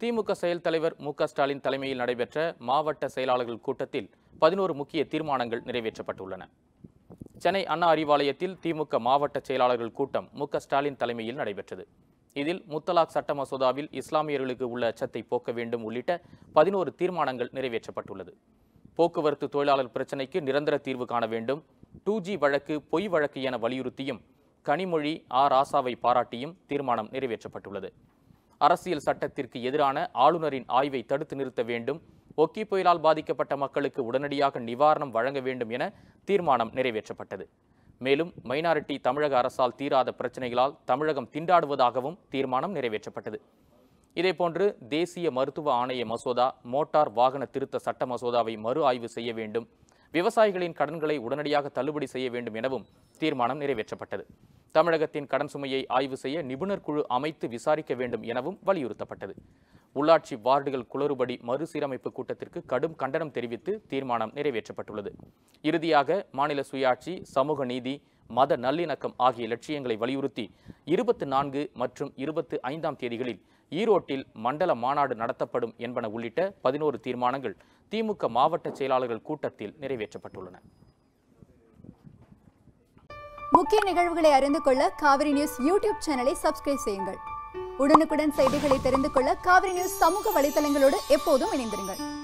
திமுக செயல் தலைவர் மு க ஸ்டாலின் தலைமையில் நடைபெற்ற மாவட்ட செயலாளர்கள் கூட்டத்தில் பதினோரு முக்கிய தீர்மானங்கள் நிறைவேற்றப்பட்டுள்ளன சென்னை அண்ணா அறிவாலயத்தில் திமுக மாவட்ட செயலாளர்கள் கூட்டம் மு க ஸ்டாலின் தலைமையில் நடைபெற்றது இதில் முத்தலாக் சட்ட மசோதாவில் இஸ்லாமியர்களுக்கு உள்ள அச்சத்தை போக்க வேண்டும் உள்ளிட்ட பதினோரு தீர்மானங்கள் நிறைவேற்றப்பட்டுள்ளது போக்குவரத்து தொழிலாளர் பிரச்சினைக்கு நிரந்தர தீர்வு காண வேண்டும் டூ ஜி வழக்கு பொய் வழக்கு என வலியுறுத்தியும் கனிமொழி ஆ ராசாவை பாராட்டியும் தீர்மானம் நிறைவேற்றப்பட்டுள்ளது அரசியல் சட்டத்திற்கு எதிரான ஆளுநரின் ஆய்வை தடுத்து நிறுத்த வேண்டும் ஒக்கி புயலால் பாதிக்கப்பட்ட மக்களுக்கு உடனடியாக நிவாரணம் வழங்க வேண்டும் என தீர்மானம் நிறைவேற்றப்பட்டது மேலும் மைனாரிட்டி தமிழக அரசால் தீராத பிரச்சனைகளால் தமிழகம் திண்டாடுவதாகவும் தீர்மானம் நிறைவேற்றப்பட்டது இதேபோன்று தேசிய மருத்துவ ஆணைய மசோதா மோட்டார் வாகன திருத்த சட்ட மசோதாவை மறு ஆய்வு செய்ய வேண்டும் விவசாயிகளின் கடன்களை உடனடியாக தள்ளுபடி செய்ய வேண்டும் எனவும் தீர்மானம் நிறைவேற்றப்பட்டது தமிழகத்தின் கடன் சுமையை ஆய்வு செய்ய நிபுணர் குழு அமைத்து விசாரிக்க வேண்டும் எனவும் வலியுறுத்தப்பட்டது உள்ளாட்சி வார்டுகள் குளறுபடி மறுசீரமைப்பு கூட்டத்திற்கு கடும் கண்டனம் தெரிவித்து தீர்மானம் நிறைவேற்றப்பட்டுள்ளது இறுதியாக மாநில சுயாட்சி சமூக நீதி மத நல்லிணக்கம் ஆகிய லட்சியங்களை வலியுறுத்தி இருபத்தி நான்கு மற்றும் இருபத்தி ஐந்தாம் தேதிகளில் ஈரோட்டில் மண்டல மாநாடு நடத்தப்படும் என்பன உள்ளிட்ட பதினோரு தீர்மானங்கள் திமுக மாவட்ட செயலாளர்கள் கூட்டத்தில் நிறைவேற்றப்பட்டுள்ளன முக்கிய நிகழ்வுகளை அறிந்து கொள்ள காவிரி நியூஸ் யூடியூப் சேனலை சப்ஸ்கிரைப் செய்யுங்கள் உடனுக்குடன் செய்திகளை தெரிந்து கொள்ள காவிரி நியூஸ் சமூக வலைதளங்களோடு எப்போதும் இணைந்திருங்கள்